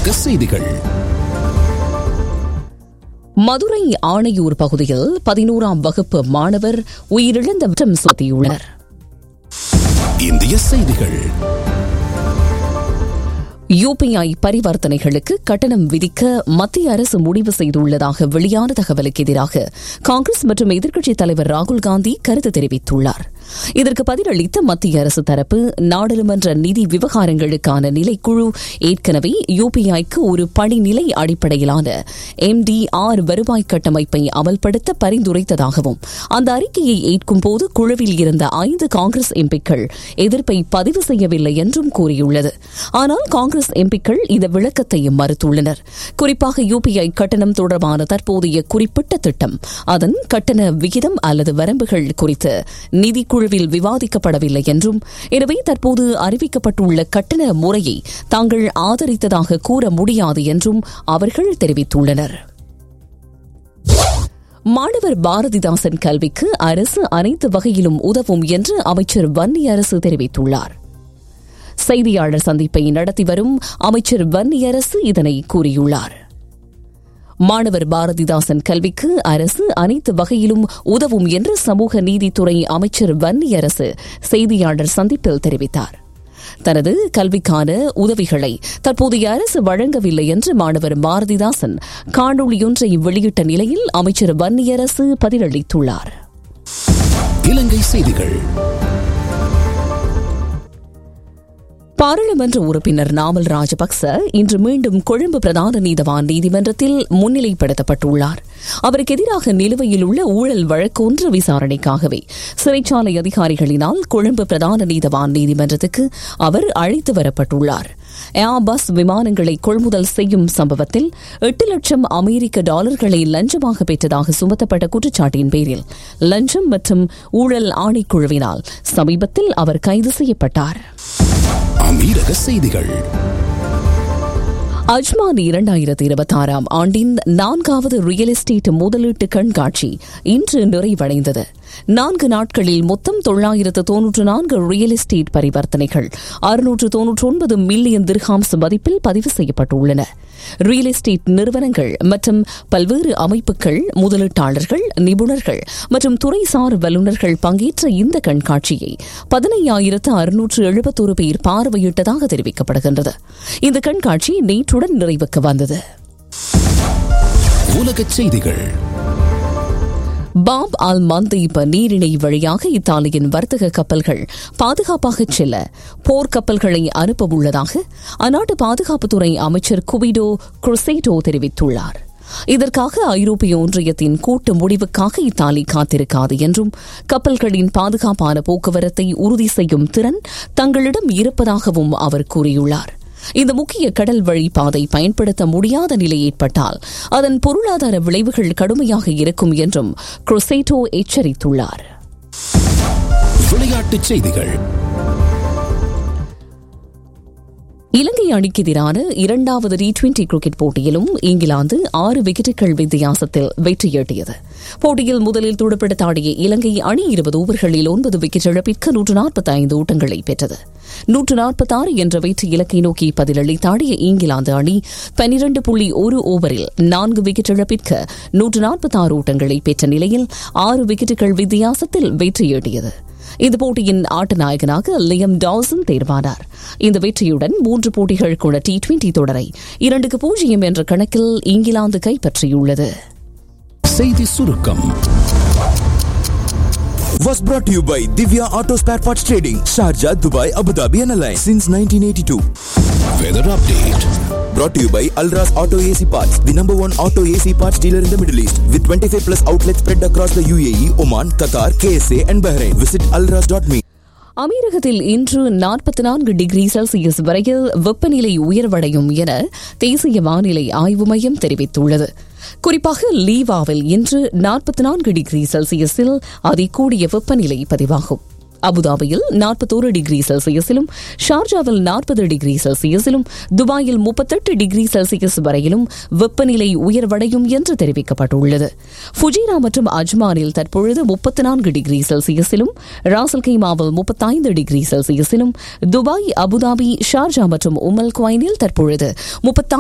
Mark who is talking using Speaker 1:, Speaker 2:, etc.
Speaker 1: அமீரக செய்திகள்
Speaker 2: மதுரை ஆணையூர் பகுதியில் பதினோராம் வகுப்பு மாணவர் உயிரிழந்த குற்றம் சுமத்தியுள்ளனர்
Speaker 1: இந்திய செய்திகள்
Speaker 2: யுபிஐ பரிவர்த்தனைகளுக்கு கட்டணம் விதிக்க மத்திய அரசு முடிவு செய்துள்ளதாக வெளியான தகவலுக்கு எதிராக காங்கிரஸ் மற்றும் எதிர்க்கட்சித் தலைவர் ராகுல் காந்தி கருத்து தெரிவித்துள்ளார் இதற்கு பதிலளித்த மத்திய அரசு தரப்பு நாடாளுமன்ற நிதி விவகாரங்களுக்கான நிலைக்குழு ஏற்கனவே யுபிஐக்கு ஒரு படிநிலை அடிப்படையிலான எம்டிஆர் வருவாய் கட்டமைப்பை அமல்படுத்த பரிந்துரைத்ததாகவும் அந்த அறிக்கையை ஏற்கும் போது குழுவில் இருந்த ஐந்து காங்கிரஸ் எம்பிக்கள் எதிர்ப்பை பதிவு செய்யவில்லை என்றும் கூறியுள்ளது ஆனால் காங்கிரஸ் எம்பிக்கள் இந்த விளக்கத்தை மறுத்துள்ளனர் குறிப்பாக யுபிஐ கட்டணம் தொடர்பான தற்போதைய குறிப்பிட்ட திட்டம் அதன் கட்டண விகிதம் அல்லது வரம்புகள் குறித்து நிதிக்குழுவில் விவாதிக்கப்படவில்லை என்றும் எனவே தற்போது அறிவிக்கப்பட்டுள்ள கட்டண முறையை தாங்கள் ஆதரித்ததாக கூற முடியாது என்றும் அவர்கள் தெரிவித்துள்ளனர் மாணவர் பாரதிதாசன் கல்விக்கு அரசு அனைத்து வகையிலும் உதவும் என்று அமைச்சர் வன்னி அரசு தெரிவித்துள்ளார் செய்தியாளர் சந்திப்பை நடத்தி வரும் அமைச்சர் வன்னியரசு இதனை கூறியுள்ளார் மாணவர் பாரதிதாசன் கல்விக்கு அரசு அனைத்து வகையிலும் உதவும் என்று சமூக நீதித்துறை அமைச்சர் வன்னியரசு செய்தியாளர் சந்திப்பில் தெரிவித்தார் தனது கல்விக்கான உதவிகளை தற்போதைய அரசு வழங்கவில்லை என்று மாணவர் பாரதிதாசன் காணொலியொன்றை வெளியிட்ட நிலையில் அமைச்சர் வன்னியரசு பதிலளித்துள்ளார்
Speaker 1: இலங்கை செய்திகள்
Speaker 2: பாராளுமன்ற உறுப்பினர் நாமல் ராஜபக்ச இன்று மீண்டும் கொழும்பு பிரதான நீதவான் நீதிமன்றத்தில் முன்னிலைப்படுத்தப்பட்டுள்ளார் அவருக்கு எதிராக நிலுவையில் உள்ள ஊழல் வழக்கு ஒன்று விசாரணைக்காகவே சிறைச்சாலை அதிகாரிகளினால் கொழும்பு பிரதான நீதவான் நீதிமன்றத்துக்கு அவர் அழைத்து வரப்பட்டுள்ளார் ஏர் பஸ் விமானங்களை கொள்முதல் செய்யும் சம்பவத்தில் எட்டு லட்சம் அமெரிக்க டாலர்களை லஞ்சமாக பெற்றதாக சுமத்தப்பட்ட குற்றச்சாட்டின் பேரில் லஞ்சம் மற்றும் ஊழல் ஆணைக்குழுவினால் சமீபத்தில் அவர் கைது செய்யப்பட்டார்
Speaker 1: அமீரக செய்திகள்
Speaker 2: அஜ்மான் இரண்டாயிரத்தி இருபத்தி ஆறாம் ஆண்டின் நான்காவது ரியல் எஸ்டேட் முதலீட்டு கண்காட்சி இன்று நிறைவடைந்தது நான்கு நாட்களில் மொத்தம் தொள்ளாயிரத்து தொன்னூற்று நான்கு ரியல் எஸ்டேட் பரிவர்த்தனைகள் அறுநூற்று தொன்னூற்றி ஒன்பது மில்லியன் திர்ஹாம்ஸ் மதிப்பில் பதிவு செய்யப்பட்டுள்ளன ரியல் எஸ்டேட் நிறுவனங்கள் மற்றும் பல்வேறு அமைப்புகள் முதலீட்டாளர்கள் நிபுணர்கள் மற்றும் துறைசார் வல்லுநர்கள் பங்கேற்ற இந்த கண்காட்சியை பதினையாயிரத்து அறுநூற்று எழுபத்தொரு பேர் பார்வையிட்டதாக தெரிவிக்கப்படுகின்றது இந்த கண்காட்சி நேற்றுடன் நிறைவுக்கு வந்தது
Speaker 1: உலகச் செய்திகள்
Speaker 2: பாப் அல் மந்தீப் நீரிணை வழியாக இத்தாலியின் வர்த்தக கப்பல்கள் பாதுகாப்பாக செல்ல போர்க்கப்பல்களை அனுப்ப உள்ளதாக அந்நாட்டு பாதுகாப்புத்துறை அமைச்சர் குவிடோ குரோசேட்டோ தெரிவித்துள்ளார் இதற்காக ஐரோப்பிய ஒன்றியத்தின் கூட்டு முடிவுக்காக இத்தாலி காத்திருக்காது என்றும் கப்பல்களின் பாதுகாப்பான போக்குவரத்தை உறுதி செய்யும் திறன் தங்களிடம் இருப்பதாகவும் அவர் கூறியுள்ளார் இந்த முக்கிய கடல் வழி பாதை பயன்படுத்த முடியாத நிலை ஏற்பட்டால் அதன் பொருளாதார விளைவுகள் கடுமையாக இருக்கும் என்றும் குரோசேட்டோ எச்சரித்துள்ளார்
Speaker 1: விளையாட்டுச் செய்திகள்
Speaker 2: இலங்கை அணிக்கு எதிரான இரண்டாவது டி டுவெண்டி கிரிக்கெட் போட்டியிலும் இங்கிலாந்து ஆறு விக்கெட்டுகள் வித்தியாசத்தில் வெற்றியீட்டியது போட்டியில் முதலில் துடுப்படுத்தாடிய இலங்கை அணி இருபது ஓவர்களில் ஒன்பது விக்கெட் இழப்பிற்கு நூற்று நாற்பத்தி ஐந்து ஓட்டங்களை பெற்றது நூற்று நாற்பத்தாறு என்ற வெற்றி இலக்கை நோக்கி பதிலளித்தாடிய இங்கிலாந்து அணி பனிரண்டு புள்ளி ஒரு ஓவரில் நான்கு விக்கெட் இழப்பிற்கு நூற்று நாற்பத்தாறு ஓட்டங்களை பெற்ற நிலையில் ஆறு விக்கெட்டுகள் வித்தியாசத்தில் வெற்றியீட்டியது இந்த போட்டியின் ஆட்ட நாயகனாக லியம் டால்சன் தேர்வானார் இந்த வெற்றியுடன் மூன்று போட்டிகள் கொண்ட டி டுவெண்டி தொடரை இரண்டுக்கு பூஜ்ஜியம் என்ற கணக்கில் இங்கிலாந்து கைப்பற்றியுள்ளது
Speaker 1: செய்தி சுருக்கம்
Speaker 3: was brought to you by Divya Auto Spare Parts Trading, Sharjah, Dubai, Abu Dhabi and Alliance since 1982.
Speaker 1: Weather update
Speaker 3: Brought to you by Alras Auto AC Parts, the number one auto AC parts dealer in the Middle East, with 25 plus outlets spread across the UAE, Oman, Qatar, KSA and Bahrain. Visit alras.me.
Speaker 2: அமீரகத்தில் இன்று நாற்பத்தி நான்கு degree Celsius வரையில் வெப்பநிலை உயர்வடையும் என தேசிய வானிலை ஆய்வு மையம் தெரிவித்துள்ளது குறிப்பாக லீவாவில் இன்று நாற்பத்தி நான்கு டிகிரி செல்சியஸில் அதிகூடிய வெப்பநிலை பதிவாகும் அபுதாபியில் நாற்பத்தோரு டிகிரி செல்சியஸிலும் ஷார்ஜாவில் நாற்பது டிகிரி செல்சியஸிலும் துபாயில் முப்பத்தெட்டு டிகிரி செல்சியஸ் வரையிலும் வெப்பநிலை உயர்வடையும் என்று தெரிவிக்கப்பட்டுள்ளது ஃபுஜிரா மற்றும் அஜ்மானில் தற்பொழுது முப்பத்தி நான்கு டிகிரி செல்சியஸிலும் ராசல் கைமாவில் முப்பத்தைந்து டிகிரி செல்சியஸிலும் துபாய் அபுதாபி ஷார்ஜா மற்றும் உமல் குவைனில் தற்பொழுது முப்பத்தாறு